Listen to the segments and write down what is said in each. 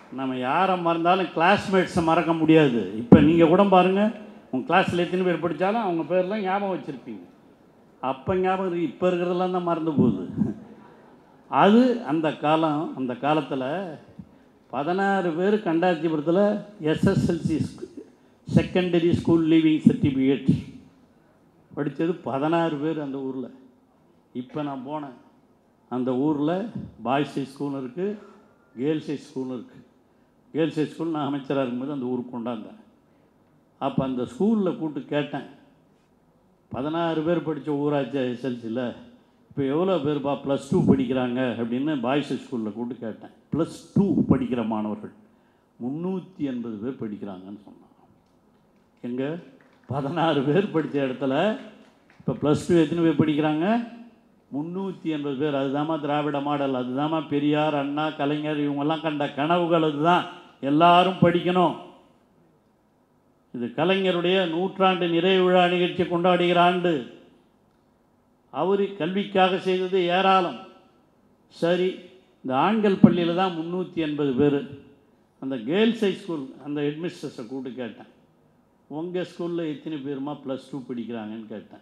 நம்ம யாரை மறந்தாலும் கிளாஸ்மேட்ஸை மறக்க முடியாது இப்போ நீங்கள் கூட பாருங்கள் உங்கள் கிளாஸில் எத்தனை பேர் படித்தாலும் அவங்க பேர்லாம் ஞாபகம் வச்சுருப்பீங்க அப்போ ஞாபகம் இருக்கு இப்போ இருக்கிறதெல்லாம் தான் மறந்து போகுது அது அந்த காலம் அந்த காலத்தில் பதினாறு பேர் கண்டாச்சிபுரத்தில் SSLC secondary school leaving certificate படித்தது பதினாறு பேர் அந்த ஊரில் இப்போ நான் போனேன் அந்த ஊரில் பாய்ஸ் ஹை ஸ்கூல் இருக்குது கேர்ள்ஸ் ஹை ஸ்கூல் இருக்குது கேர்ள்ஸ் ஹை ஸ்கூல் நான் அமைச்சராக இருக்கும்போது அந்த ஊருக்கு கொண்டாந்தேன் அப்போ அந்த ஸ்கூலில் கூப்பிட்டு கேட்டேன் பதினாறு பேர் படித்த ஊராட்சி எஸ்எல்சியில் இப்போ எவ்வளோ பேர்ப்பா ப்ளஸ் டூ படிக்கிறாங்க அப்படின்னு பாய்ஸ் ஸ்கூலில் கூப்பிட்டு கேட்டேன் ப்ளஸ் டூ படிக்கிற மாணவர்கள் முந்நூற்றி எண்பது பேர் படிக்கிறாங்கன்னு சொன்னான் எங்கே பதினாறு பேர் படித்த இடத்துல இப்போ ப்ளஸ் டூ எத்தனை பேர் படிக்கிறாங்க முந்நூற்றி எண்பது பேர் அதுதாம்மா திராவிட மாடல் அதுதாம்மா பெரியார் அண்ணா கலைஞர் இவங்கெல்லாம் கண்ட கனவுகள் அதுதான் எல்லாரும் படிக்கணும் இது கலைஞருடைய நூற்றாண்டு நிறைவு விழா நிகழ்ச்சி கொண்டாடுகிற ஆண்டு அவர் கல்விக்காக செய்தது ஏராளம் சரி இந்த ஆண்கள் பள்ளியில் தான் முந்நூற்றி எண்பது பேர் அந்த கேர்ள்ஸ் ஹை ஸ்கூல் அந்த ஹெட்மிஸ்டர்ஸை கூப்பிட்டு கேட்டேன் உங்கள் ஸ்கூலில் எத்தனை பேருமா ப்ளஸ் டூ படிக்கிறாங்கன்னு கேட்டேன்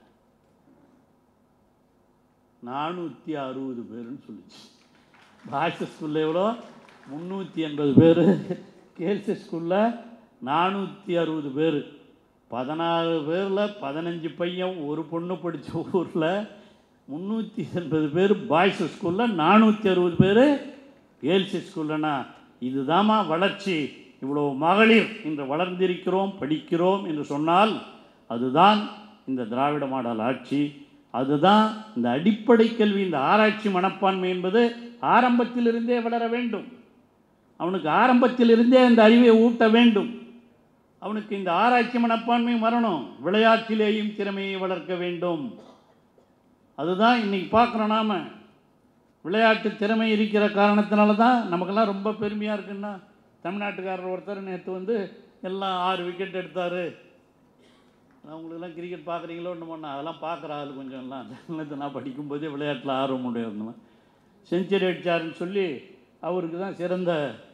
நானூற்றி அறுபது பேருன்னு சொல்லிச்சு பாய்ஸ் ஸ்கூலில் எவ்வளோ முந்நூற்றி எண்பது பேர் கேர்ள்ஸ் ஸ்கூலில் நானூற்றி அறுபது பேர் பதினாறு பேரில் பதினஞ்சு பையன் ஒரு பொண்ணு படித்த ஊரில் முந்நூற்றி எண்பது பேர் பாய்ஸ் ஸ்கூலில் நானூற்றி அறுபது பேர் கேர்ள்ஸ் ஸ்கூல்லனா இதுதாம்மா வளர்ச்சி இவ்வளோ மகளிர் இன்று வளர்ந்திருக்கிறோம் படிக்கிறோம் என்று சொன்னால் அதுதான் இந்த திராவிட மாடல் ஆட்சி அதுதான் இந்த அடிப்படை கல்வி இந்த ஆராய்ச்சி மனப்பான்மை என்பது ஆரம்பத்திலிருந்தே வளர வேண்டும் அவனுக்கு ஆரம்பத்திலிருந்தே அந்த அறிவை ஊட்ட வேண்டும் அவனுக்கு இந்த ஆராய்ச்சி மனப்பான்மை வரணும் விளையாட்டிலேயும் திறமையை வளர்க்க வேண்டும் அதுதான் இன்னைக்கு பார்க்குறோம் நாம விளையாட்டு திறமை இருக்கிற காரணத்தினால தான் நமக்கெல்லாம் ரொம்ப பெருமையாக இருக்குன்னா தமிழ்நாட்டுக்காரர் ஒருத்தர் நேற்று வந்து எல்லாம் ஆறு விக்கெட் எடுத்தார் அவங்களுக்கெல்லாம் கிரிக்கெட் பார்க்குறீங்களோ ஒன்று பண்ண அதெல்லாம் பார்க்குற ஆள் கொஞ்சம் எல்லாம் நேற்று நான் படிக்கும்போதே விளையாட்டில் ஆர்வம் உடையவங்க செஞ்சுரி அடித்தாருன்னு சொல்லி அவருக்கு தான் சிறந்த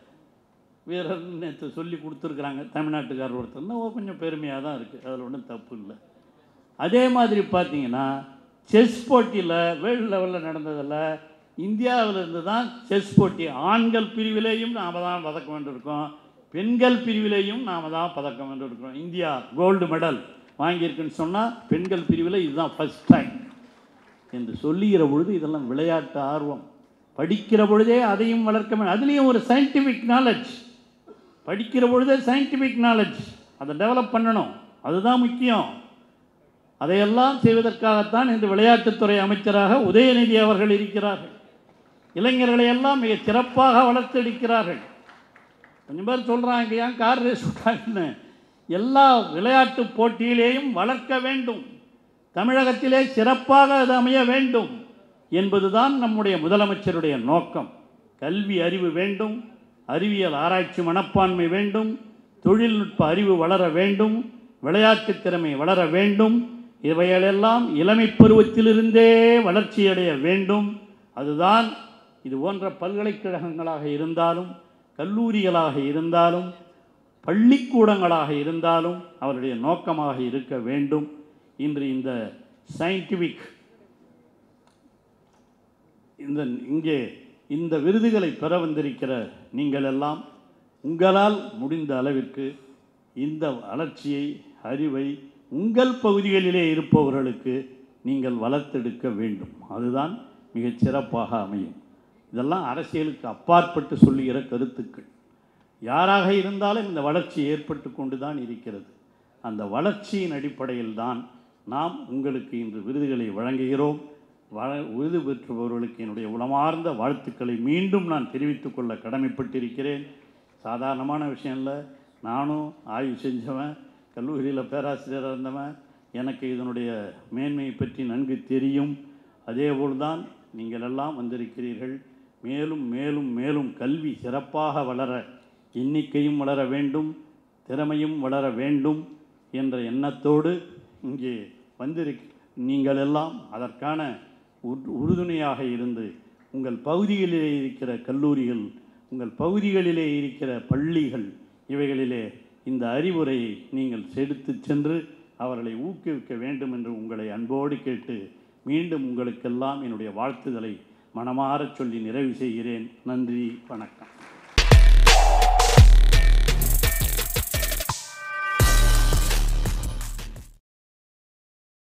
வீரர்னு நேற்று சொல்லி கொடுத்துருக்குறாங்க தமிழ்நாட்டுக்காரர் ஒருத்தர்னா ஓ கொஞ்சம் பெருமையாக தான் இருக்குது அதில் ஒன்றும் தப்பு இல்லை அதே மாதிரி பார்த்தீங்கன்னா செஸ் போட்டியில் வேர்ல்டு லெவலில் நடந்ததில் இந்தியாவிலிருந்து தான் செஸ் போட்டி ஆண்கள் பிரிவிலேயும் நாம் தான் பதக்கம் வென்றிருக்கோம் பெண்கள் பிரிவிலேயும் நாம் தான் பதக்கம் வென்றிருக்கிறோம் இந்தியா கோல்டு மெடல் வாங்கியிருக்குன்னு சொன்னால் பெண்கள் பிரிவில் இதுதான் ஃபஸ்ட் டைம் என்று சொல்லுகிற பொழுது இதெல்லாம் விளையாட்டு ஆர்வம் படிக்கிற பொழுதே அதையும் வளர்க்க வேண்டும் அதுலேயும் ஒரு சயின்டிஃபிக் நாலேஜ் படிக்கிற பொழுதே சயின்டிஃபிக் நாலேஜ் அதை டெவலப் பண்ணணும் அதுதான் முக்கியம் அதையெல்லாம் செய்வதற்காகத்தான் இன்று விளையாட்டுத்துறை அமைச்சராக உதயநிதி அவர்கள் இருக்கிறார்கள் இளைஞர்களை எல்லாம் மிக சிறப்பாக வளர்த்தெடுக்கிறார்கள் கொஞ்சம் பேர் சொல்கிறாங்க ஏன் கார் ரேஸ் விட்டாங்கன்னு எல்லா விளையாட்டு போட்டியிலேயும் வளர்க்க வேண்டும் தமிழகத்திலே சிறப்பாக அது அமைய வேண்டும் என்பதுதான் நம்முடைய முதலமைச்சருடைய நோக்கம் கல்வி அறிவு வேண்டும் அறிவியல் ஆராய்ச்சி மனப்பான்மை வேண்டும் தொழில்நுட்ப அறிவு வளர வேண்டும் விளையாட்டு திறமை வளர வேண்டும் இவைகளெல்லாம் இளமை பருவத்திலிருந்தே வளர்ச்சியடைய வேண்டும் அதுதான் இது போன்ற பல்கலைக்கழகங்களாக இருந்தாலும் கல்லூரிகளாக இருந்தாலும் பள்ளிக்கூடங்களாக இருந்தாலும் அவருடைய நோக்கமாக இருக்க வேண்டும் இன்று இந்த சயின்டிஃபிக் இந்த இங்கே இந்த விருதுகளை பெற வந்திருக்கிற நீங்கள் எல்லாம் உங்களால் முடிந்த அளவிற்கு இந்த வளர்ச்சியை அறிவை உங்கள் பகுதிகளிலே இருப்பவர்களுக்கு நீங்கள் வளர்த்தெடுக்க வேண்டும் அதுதான் மிகச் சிறப்பாக அமையும் இதெல்லாம் அரசியலுக்கு அப்பாற்பட்டு சொல்லுகிற கருத்துக்கள் யாராக இருந்தாலும் இந்த வளர்ச்சி ஏற்பட்டு கொண்டு தான் இருக்கிறது அந்த வளர்ச்சியின் அடிப்படையில் தான் நாம் உங்களுக்கு இன்று விருதுகளை வழங்குகிறோம் வ விருது பெற்றுபவர்களுக்கு என்னுடைய உளமார்ந்த வாழ்த்துக்களை மீண்டும் நான் தெரிவித்துக் கொள்ள கடமைப்பட்டிருக்கிறேன் சாதாரணமான விஷயம் இல்லை நானும் ஆய்வு செஞ்சவன் கல்லூரியில் பேராசிரியராக இருந்தவன் எனக்கு இதனுடைய மேன்மையை பற்றி நன்கு தெரியும் அதேபோல் தான் நீங்கள் எல்லாம் வந்திருக்கிறீர்கள் மேலும் மேலும் மேலும் கல்வி சிறப்பாக வளர எண்ணிக்கையும் வளர வேண்டும் திறமையும் வளர வேண்டும் என்ற எண்ணத்தோடு இங்கே வந்திருக்க நீங்கள் எல்லாம் அதற்கான உறு- உறுதுணையாக இருந்து உங்கள் பகுதிகளிலே இருக்கிற கல்லூரிகள் உங்கள் பகுதிகளிலே இருக்கிற பள்ளிகள் இவைகளிலே இந்த அறிவுரையை நீங்கள் செடுத்து சென்று அவர்களை ஊக்குவிக்க வேண்டும் என்று உங்களை அன்போடு கேட்டு மீண்டும் உங்களுக்கெல்லாம் என்னுடைய வாழ்த்துதலை மனமாறச் சொல்லி நிறைவு செய்கிறேன் நன்றி வணக்கம்